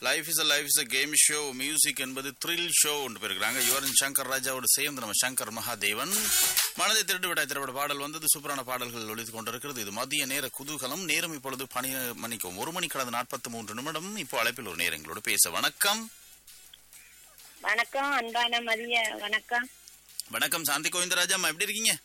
Life is life is game show music என்பது thrill show ஒன்று போயிருக்கிறாங்க யுவரன் சங்கர் ராஜாவோட சேர்ந்து நம்ம சங்கர் மகாதேவன் மனதை திருட்டு விட்டாய் திரைப்பட பாடல் வந்தது சூப்பரான பாடல்கள் ஒழித்து கொண்டிருக்கிறது இது மதிய நேர குதூகலம் நேரம் இப்பொழுது பனி மணிக்கும் ஒரு மணி கடந்த நாற்பத்தி மூன்று நிமிடம் இப்போ அழைப்பில் ஒரு நேரங்களோடு பேச வணக்கம் வணக்கம் அன்பான மதிய வணக்கம் வணக்கம் சாந்தி கோவிந்தராஜா அம்மா எப்படி இருக்கீங்க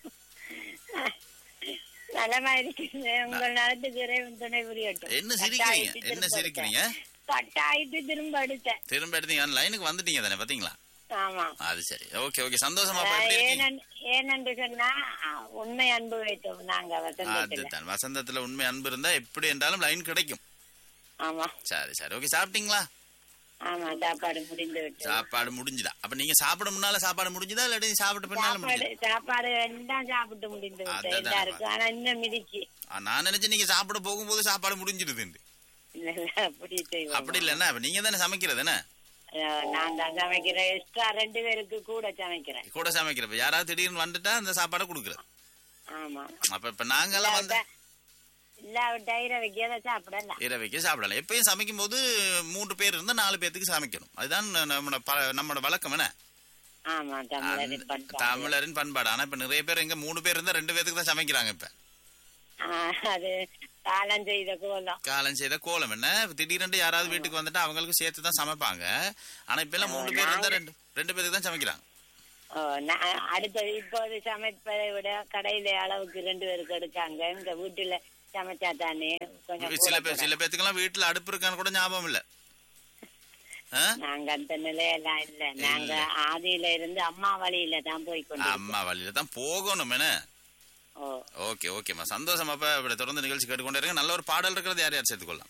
நலமா இருக்கீங்க உங்கள் நலத்துக்கு இறைவன் துணை புரியட்டும் என்ன சிரிக்கிறீங்க கட்டாயிட்டு என்ன திரும்ப சிரிக்கிறீங்க எடுத்தேன். கட்டாயிட்டு திரும்ப எடுத்தேன் திரும்ப எடுத்தீங்க லைனுக்கு வந்துட்டீங்க தானே பாத்தீங்களா ஆமா அது சரி ஓகே ஓகே சந்தோஷமா அப்ப எப்படி இருக்கீங்க ஏனென்- ஏனென்று சொன்னா ஆ, உண்மை அன்பு வைத்தோம் நாங்க வசந்தத்துல அதுதான் வசந்தத்துல உண்மை அன்பு இருந்தா எப்படி என்றாலும் லைன் கிடைக்கும் ஆமா சரி சரி ஓகே சாப்பிட்டீங்களா ஆமா சாப்பாடு முடிந்து விட்டு சாப்பாடு முடிஞ்சுதா அப்ப நீங்க சாப்பிட முன்னால சாப்பாடு முடிஞ்சுதா இல்லாட்டி சாப்பிட்ட பின்னால சாப்பாடு முடிஞ்சுதா சாப்பாடு எல்லாம் சாப்பிட்டு முடிந்து விட்டு அதான் எல்லாருக்கும் ஆனா இன்னும் மிதிச்சு ஆ, நான் நினைச்சேன் நீங்க சாப்பிட போகும்போது சாப்பாடு முடிஞ்சிடுது இல்ல, இல்ல, அப்படி செய்வோம் அப்படி இல்லன்னா அப்ப நீங்க தானே சமைக்கிறது என்ன அஹ், நான் தான் சமைக்கிறேன் எக்ஸ்ட்ரா ரெண்டு பேருக்கு கூட சமைக்கிறேன் கூட சமைக்கிறப்ப யாராவது திடீர்னு வந்துட்டா அந்த சாப்பாடை கொடுக்குறது ஆமா அப்ப இப்ப நாங்கெல்லாம் வந்து இல்லாவிட்டா இரை வைக்காத சாப்பிடலாம் இரவைக்கு சாப்பிடலாம் எப்பயும் சமைக்கும் போது மூன்று பேர் இருந்தா நாலு பேத்துக்கு சமைக்கணும் அதுதான் நம்மளோட ப- நம்மளோட வழக்கம் என்ன ஆமா தமிழரின் அந்த- பண்பாடு தமிழரின் பண்பாடு ஆனா இப்ப நிறைய பேர் எங்க மூணு பேர் இருந்தா ரெண்டு பேத்துக்கு தான் சமைக்கிறாங்க இப்ப ஆஹ், அது காலம் செய்த கோலம் காலம் செய்த கோலம் என்ன திடீரென்று யாராவது வீட்டுக்கு வந்துட்டா அவங்களுக்கு சேர்த்து தான் சமைப்பாங்க ஆனா இப்ப எல்லாம் மூணு பேர் இருந்தா ரெண்டு ரெண்டு பேருக்கு தான் சமைக்கிறாங்க ஓ, நான் அடுத்தது இப்போது சமைப்பதை விட கடையில அளவுக்கு ரெண்டு பேருக்கு எடுக்காங்க இந்த வீட்டுல சமைச்சா தானே கொஞ்சம் சில கூட பேர் சில பேத்துக்கெல்லாம் வீட்டுல அடுப்பு இருக்கான்னு கூட ஞாபகம் இல்ல ஆ? நாங்க அந்த நிலையெல்லாம் இல்ல நாங்க ஆதியில இருந்து அம்மா வழியில தான் போய் கொண்டு அம்மா வழியில தான் போகணும் என்ன ஓ ஓகே ஓகேம்மா சந்தோஷம் அப்ப இப்படி தொடர்ந்து நிகழ்ச்சி கேட்டுக்கொண்டே இருங்க நல்ல ஒரு பாடல் இருக்கிறது யார் யார் சேர்த்துக்கொள்ளலாம்